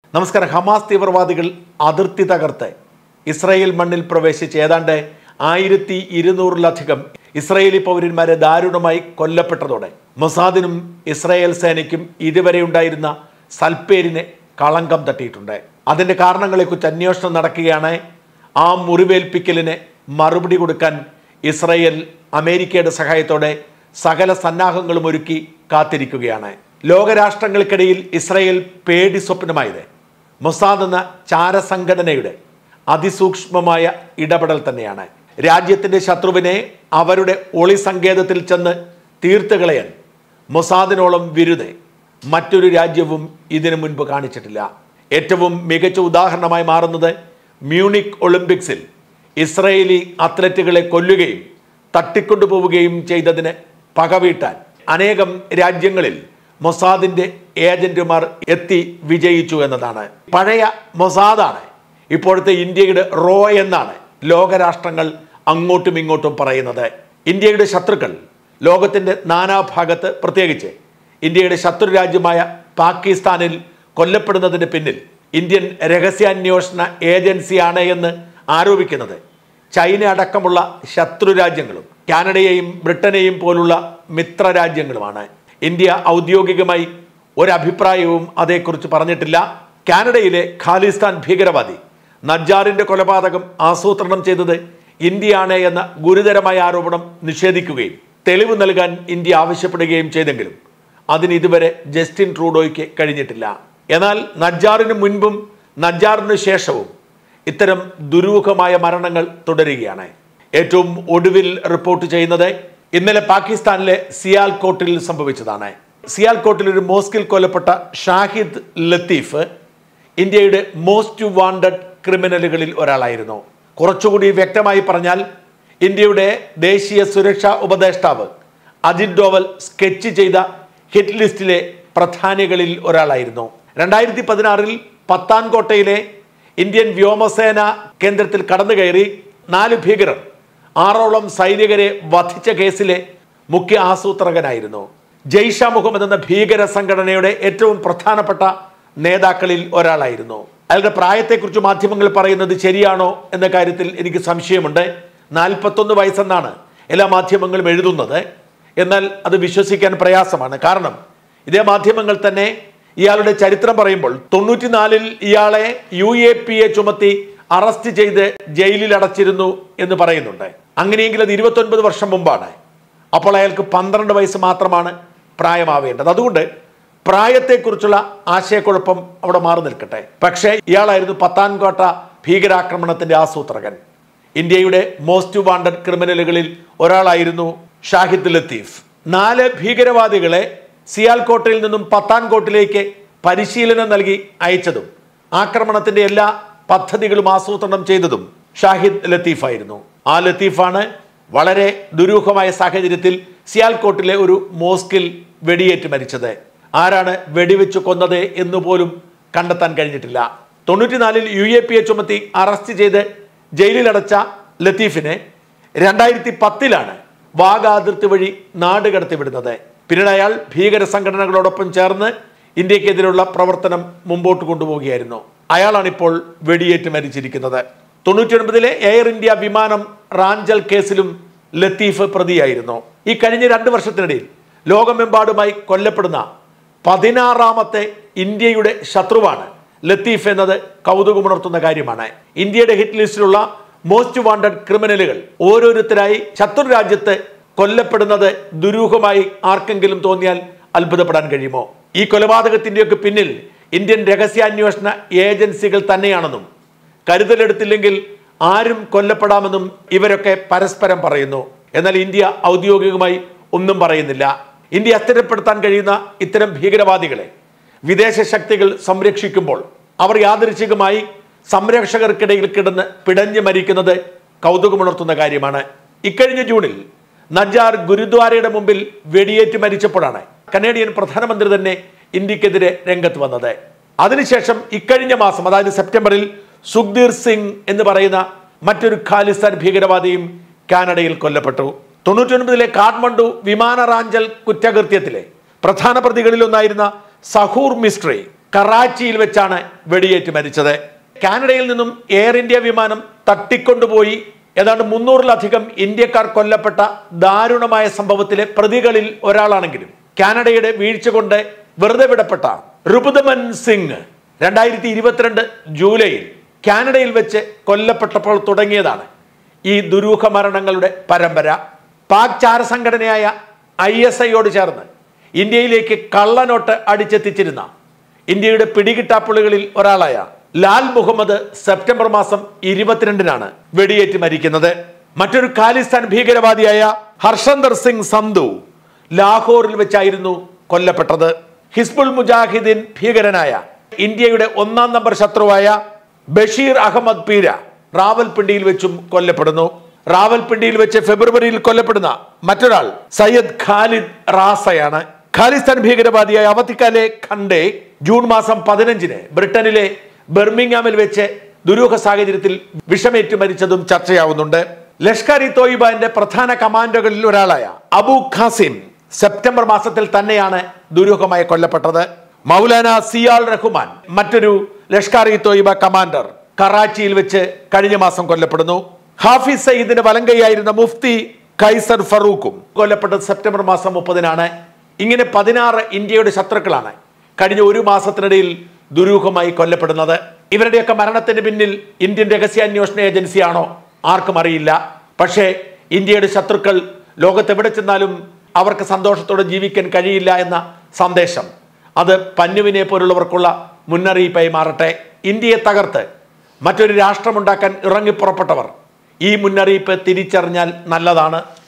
നമസ്കാരം ഹമാസ് തീവ്രവാദികൾ അതിർത്തി തകർത്ത് ഇസ്രായേൽ മണ്ണിൽ പ്രവേശിച്ച് ഏതാണ്ട് ആയിരത്തി ഇരുന്നൂറിലധികം ഇസ്രായേലി പൗരന്മാരെ ദാരുണമായി കൊല്ലപ്പെട്ടതോടെ മൊസാദിനും ഇസ്രായേൽ സേനയ്ക്കും ഇതുവരെ ഉണ്ടായിരുന്ന സൽപ്പേരിന് കളങ്കം തട്ടിയിട്ടുണ്ട് അതിൻ്റെ കാരണങ്ങളെക്കുറിച്ച് അന്വേഷണം നടക്കുകയാണ് ആ മുറിവേൽപ്പിക്കലിന് മറുപടി കൊടുക്കാൻ ഇസ്രായേൽ അമേരിക്കയുടെ സഹായത്തോടെ സകല സന്നാഹങ്ങളും ഒരുക്കി കാത്തിരിക്കുകയാണ് ലോകരാഷ്ട്രങ്ങൾക്കിടയിൽ ഇസ്രായേൽ പേടി സ്വപ്നമായത് മൊസാദ് എന്ന ചാരസംഘടനയുടെ അതിസൂക്ഷ്മമായ ഇടപെടൽ തന്നെയാണ് രാജ്യത്തിന്റെ ശത്രുവിനെ അവരുടെ ഒളി സങ്കേതത്തിൽ ചെന്ന് തീർത്ത് കളയാൻ മൊസാദിനോളം വിരുദ് മറ്റൊരു രാജ്യവും ഇതിനു മുൻപ് കാണിച്ചിട്ടില്ല ഏറ്റവും മികച്ച ഉദാഹരണമായി മാറുന്നത് മ്യൂണിക് ഒളിമ്പിക്സിൽ ഇസ്രയേലി അത്ലറ്റുകളെ കൊല്ലുകയും തട്ടിക്കൊണ്ടുപോവുകയും ചെയ്തതിന് പകവീട്ടാൻ അനേകം രാജ്യങ്ങളിൽ മൊസാദിന്റെ ഏജന്റുമാർ എത്തി വിജയിച്ചു എന്നതാണ് പഴയ മൊസാദാണ് ഇപ്പോഴത്തെ ഇന്ത്യയുടെ റോ എന്നാണ് ലോകരാഷ്ട്രങ്ങൾ അങ്ങോട്ടും ഇങ്ങോട്ടും പറയുന്നത് ഇന്ത്യയുടെ ശത്രുക്കൾ ലോകത്തിന്റെ നാനാഭാഗത്ത് പ്രത്യേകിച്ച് ഇന്ത്യയുടെ ശത്രു രാജ്യമായ പാകിസ്ഥാനിൽ കൊല്ലപ്പെടുന്നതിന് പിന്നിൽ ഇന്ത്യൻ രഹസ്യാന്വേഷണ ഏജൻസിയാണ് എന്ന് ആരോപിക്കുന്നത് ചൈന അടക്കമുള്ള ശത്രു രാജ്യങ്ങളും കാനഡയെയും ബ്രിട്ടനെയും പോലുള്ള മിത്ര രാജ്യങ്ങളുമാണ് ഇന്ത്യ ഔദ്യോഗികമായി ഒരഭിപ്രായവും അതേക്കുറിച്ച് പറഞ്ഞിട്ടില്ല കാനഡയിലെ ഖാലിസ്ഥാൻ ഭീകരവാദി നജ്ജാറിന്റെ കൊലപാതകം ആസൂത്രണം ചെയ്തത് ഇന്ത്യയാണ് എന്ന ഗുരുതരമായ ആരോപണം നിഷേധിക്കുകയും തെളിവ് നൽകാൻ ഇന്ത്യ ആവശ്യപ്പെടുകയും ചെയ്തെങ്കിലും അതിന് ഇതുവരെ ജസ്റ്റിൻ ട്രൂഡോയ്ക്ക് കഴിഞ്ഞിട്ടില്ല എന്നാൽ നജ്ജാറിന് മുൻപും നജ്ജാറിന് ശേഷവും ഇത്തരം ദുരൂഹമായ മരണങ്ങൾ തുടരുകയാണ് ഏറ്റവും ഒടുവിൽ റിപ്പോർട്ട് ചെയ്യുന്നത് ഇന്നലെ പാകിസ്ഥാനിലെ സിയാൽകോട്ടിൽ സംഭവിച്ചതാണ് സിയാൽകോട്ടിൽ ഒരു മോസ്കിൽ കൊല്ലപ്പെട്ട ഷാഹിദ് ലത്തീഫ് ഇന്ത്യയുടെ മോസ്റ്റ് വാണ്ടഡ് ക്രിമിനലുകളിൽ ഒരാളായിരുന്നു കുറച്ചുകൂടി വ്യക്തമായി പറഞ്ഞാൽ ഇന്ത്യയുടെ ദേശീയ സുരക്ഷാ ഉപദേഷ്ടാവ് അജിത് ഡോവൽ സ്കെച്ച് ചെയ്ത ഹിറ്റ് ലിസ്റ്റിലെ പ്രധാനികളിൽ ഒരാളായിരുന്നു രണ്ടായിരത്തി പതിനാറിൽ പത്താൻകോട്ടയിലെ ഇന്ത്യൻ വ്യോമസേന കേന്ദ്രത്തിൽ കടന്നു കയറി നാല് ഭീകരർ ആറോളം സൈനികരെ വധിച്ച കേസിലെ മുഖ്യ ആസൂത്രകനായിരുന്നു ജയ്ഷ മുഹമ്മദ് എന്ന ഭീകര സംഘടനയുടെ ഏറ്റവും പ്രധാനപ്പെട്ട നേതാക്കളിൽ ഒരാളായിരുന്നു അയാളുടെ പ്രായത്തെക്കുറിച്ച് മാധ്യമങ്ങൾ പറയുന്നത് ശരിയാണോ എന്ന കാര്യത്തിൽ എനിക്ക് സംശയമുണ്ട് നാൽപ്പത്തൊന്ന് വയസ്സെന്നാണ് എല്ലാ മാധ്യമങ്ങളും എഴുതുന്നത് എന്നാൽ അത് വിശ്വസിക്കാൻ പ്രയാസമാണ് കാരണം ഇതേ മാധ്യമങ്ങൾ തന്നെ ഇയാളുടെ ചരിത്രം പറയുമ്പോൾ തൊണ്ണൂറ്റിനാലിൽ ഇയാളെ യു എ പി എ ചുമത്തി അറസ്റ്റ് ചെയ്ത് ജയിലിൽ അടച്ചിരുന്നു എന്ന് പറയുന്നുണ്ട് അങ്ങനെയെങ്കിൽ അത് ഇരുപത്തൊൻപത് വർഷം മുമ്പാണ് അപ്പോൾ അയാൾക്ക് പന്ത്രണ്ട് വയസ്സ് മാത്രമാണ് പ്രായമാവേണ്ടത് അതുകൊണ്ട് പ്രായത്തെക്കുറിച്ചുള്ള ആശയക്കുഴപ്പം അവിടെ മാറി നിൽക്കട്ടെ പക്ഷേ ഇയാളായിരുന്നു പത്താൻകോട്ട ഭീകരാക്രമണത്തിന്റെ ആസൂത്രകൻ ഇന്ത്യയുടെ മോസ്റ്റ് വാണ്ടഡ് ക്രിമിനലുകളിൽ ഒരാളായിരുന്നു ഷാഹിദ് ലത്തീഫ് നാല് ഭീകരവാദികളെ സിയാൽകോട്ടയിൽ നിന്നും പത്താൻകോട്ടിലേക്ക് പരിശീലനം നൽകി അയച്ചതും ആക്രമണത്തിന്റെ എല്ലാ പദ്ധതികളും ആസൂത്രണം ചെയ്തതും ഷാഹിദ് ലത്തീഫായിരുന്നു ആ ലത്തീഫാണ് വളരെ ദുരൂഹമായ സാഹചര്യത്തിൽ സിയാൽകോട്ടിലെ ഒരു മോസ്കിൽ വെടിയേറ്റ് മരിച്ചത് ആരാണ് വെടിവെച്ച് കൊന്നത് എന്ന് പോലും കണ്ടെത്താൻ കഴിഞ്ഞിട്ടില്ല തൊണ്ണൂറ്റിനാലിൽ യു എ പി എ ചുമത്തി അറസ്റ്റ് ചെയ്ത് ജയിലിലടച്ച ലത്തീഫിനെ രണ്ടായിരത്തി പത്തിലാണ് വാഗ അതിർത്തി വഴി നാട് കടത്തിവിടുന്നത് പിന്നീട് അയാൾ ഭീകര സംഘടനകളോടൊപ്പം ചേർന്ന് ഇന്ത്യക്കെതിരെയുള്ള പ്രവർത്തനം മുമ്പോട്ട് കൊണ്ടുപോവുകയായിരുന്നു അയാളാണ് ഇപ്പോൾ വെടിയേറ്റ് മരിച്ചിരിക്കുന്നത് തൊണ്ണൂറ്റി ഒൻപതിലെ എയർ ഇന്ത്യ വിമാനം റാഞ്ചൽ കേസിലും ലത്തീഫ് പ്രതിയായിരുന്നു ഈ കഴിഞ്ഞ രണ്ട് വർഷത്തിനിടയിൽ ലോകമെമ്പാടുമായി കൊല്ലപ്പെടുന്ന പതിനാറാമത്തെ ഇന്ത്യയുടെ ശത്രുവാണ് ലത്തീഫ് എന്നത് കൗതുകമുണർത്തുന്ന കാര്യമാണ് ഇന്ത്യയുടെ ഹിറ്റ് ലിസ്റ്റിലുള്ള മോസ്റ്റ് വാണ്ടഡ് ക്രിമിനലുകൾ ഓരോരുത്തരായി ശത്രു രാജ്യത്ത് കൊല്ലപ്പെടുന്നത് ദുരൂഹമായി ആർക്കെങ്കിലും തോന്നിയാൽ അത്ഭുതപ്പെടാൻ കഴിയുമോ ഈ കൊലപാതകത്തിന്റെയൊക്കെ പിന്നിൽ ഇന്ത്യൻ രഹസ്യാന്വേഷണ ഏജൻസികൾ തന്നെയാണെന്നും കരുതലെടുത്തില്ലെങ്കിൽ ആരും കൊല്ലപ്പെടാമെന്നും ഇവരൊക്കെ പരസ്പരം പറയുന്നു എന്നാൽ ഇന്ത്യ ഔദ്യോഗികമായി ഒന്നും പറയുന്നില്ല ഇന്ത്യ അസ്ഥിരപ്പെടുത്താൻ കഴിയുന്ന ഇത്തരം ഭീകരവാദികളെ വിദേശ ശക്തികൾ സംരക്ഷിക്കുമ്പോൾ അവർ യാദൃച്ഛികമായി സംരക്ഷകർക്കിടയിൽ കിടന്ന് പിടഞ്ഞു മരിക്കുന്നത് കൗതുകമുണർത്തുന്ന കാര്യമാണ് ഇക്കഴിഞ്ഞ ജൂണിൽ നജാർ ഗുരുദ്വാരയുടെ മുമ്പിൽ വെടിയേറ്റ് മരിച്ചപ്പോഴാണ് കനേഡിയൻ പ്രധാനമന്ത്രി തന്നെ ഇന്ത്യക്കെതിരെ രംഗത്ത് വന്നത് അതിനുശേഷം ഇക്കഴിഞ്ഞ മാസം അതായത് സെപ്റ്റംബറിൽ സുഖ്ദീർ സിംഗ് എന്ന് പറയുന്ന മറ്റൊരു ഖാലിസ്ഥാൻ ഭീകരവാദിയും കാനഡയിൽ കൊല്ലപ്പെട്ടു തൊണ്ണൂറ്റൊൻപതിലെ കാഠ്മണ്ഡു വിമാന റാഞ്ചൽ കുറ്റകൃത്യത്തിലെ പ്രധാന പ്രതികളിലൊന്നായിരുന്ന സഹൂർ മിസ്ട്രി കറാച്ചിയിൽ വെച്ചാണ് വെടിയേറ്റ് മരിച്ചത് കാനഡയിൽ നിന്നും എയർ ഇന്ത്യ വിമാനം തട്ടിക്കൊണ്ടുപോയി ഏതാണ്ട് മുന്നൂറിലധികം ഇന്ത്യക്കാർ കൊല്ലപ്പെട്ട ദാരുണമായ സംഭവത്തിലെ പ്രതികളിൽ ഒരാളാണെങ്കിലും കാനഡയുടെ വീഴ്ച കൊണ്ട് വെറുതെ വിടപ്പെട്ട റുപുദമൻ സിംഗ് രണ്ടായിരത്തി ഇരുപത്തിരണ്ട് ജൂലൈയിൽ കാനഡയിൽ വെച്ച് കൊല്ലപ്പെട്ടപ്പോൾ തുടങ്ങിയതാണ് ഈ ദുരൂഹ മരണങ്ങളുടെ പരമ്പര പാക് ചാരസംഘടനയായ ഐ എസ് ഐയോട് ചേർന്ന് ഇന്ത്യയിലേക്ക് കള്ളനോട്ട് അടിച്ചെത്തിച്ചിരുന്ന ഇന്ത്യയുടെ പിടികിട്ടാപ്പുള്ളികളിൽ ഒരാളായ ലാൽ മുഹമ്മദ് സെപ്റ്റംബർ മാസം ഇരുപത്തിരണ്ടിനാണ് വെടിയേറ്റ് മരിക്കുന്നത് മറ്റൊരു ഖാലിസ്ഥാൻ ഭീകരവാദിയായ ഹർഷന്ദർ സിംഗ് സന്ധു ലാഹോറിൽ വെച്ചായിരുന്നു കൊല്ലപ്പെട്ടത് ഹിസ്ബുൾ മുജാഹിദ്ദീൻ ഭീകരനായ ഇന്ത്യയുടെ ഒന്നാം നമ്പർ ശത്രുവായ ബഷീർ അഹമ്മദ് പീര റാവൽപിണ്ടിയിൽ വെച്ചും കൊല്ലപ്പെടുന്നു റാവൽപിണ്ടിയിൽ വെച്ച് ഫെബ്രുവരിയിൽ കൊല്ലപ്പെടുന്ന മറ്റൊരാൾ സയ്യദ് ഖാലിദ് റാസയാണ് ഖാലിസ്ഥാൻ ഭീകരവാദിയായ അവത്തിക്കാലെ ഖണ്ഡെ ജൂൺ മാസം പതിനഞ്ചിന് ബ്രിട്ടനിലെ ബെർമിംഗാമിൽ വെച്ച് ദുരൂഹ സാഹചര്യത്തിൽ വിഷമേറ്റ് മരിച്ചതും ചർച്ചയാവുന്നുണ്ട് ലഷ്കർ ഇ തോയിബാന്റെ പ്രധാന കമാൻഡോകളിൽ ഒരാളായ അബു ഖാസിം സെപ്റ്റംബർ മാസത്തിൽ തന്നെയാണ് ദുരൂഹമായി കൊല്ലപ്പെട്ടത് മൗലാന സിയാൽ റഹ്മാൻ മറ്റൊരു ലഷ്കർ ഇ തോയിബ കമാൻഡർ കറാച്ചിയിൽ വെച്ച് കഴിഞ്ഞ മാസം കൊല്ലപ്പെടുന്നു ഹാഫിസ് സയ്യിദിന്റെ വലങ്കയായിരുന്ന മുഫ്തി ഖൈസർ ഫറൂഖും കൊല്ലപ്പെട്ടത് സെപ്റ്റംബർ മാസം മുപ്പതിനാണ് ഇങ്ങനെ പതിനാറ് ഇന്ത്യയുടെ ശത്രുക്കളാണ് കഴിഞ്ഞ ഒരു മാസത്തിനിടയിൽ ദുരൂഹമായി കൊല്ലപ്പെടുന്നത് ഇവരുടെയൊക്കെ മരണത്തിന് പിന്നിൽ ഇന്ത്യൻ രഹസ്യാന്വേഷണ ഏജൻസിയാണോ ആർക്കും അറിയില്ല പക്ഷേ ഇന്ത്യയുടെ ശത്രുക്കൾ ലോകത്തെവിടെ ചെന്നാലും അവർക്ക് സന്തോഷത്തോടെ ജീവിക്കാൻ കഴിയില്ല എന്ന സന്ദേശം അത് പന്നുവിനെ പോലുള്ളവർക്കുള്ള മുന്നറിയിപ്പായി മാറട്ടെ ഇന്ത്യയെ തകർത്ത് മറ്റൊരു രാഷ്ട്രമുണ്ടാക്കാൻ ഇറങ്ങിപ്പുറപ്പെട്ടവർ ഈ മുന്നറിയിപ്പ് തിരിച്ചറിഞ്ഞാൽ നല്ലതാണ്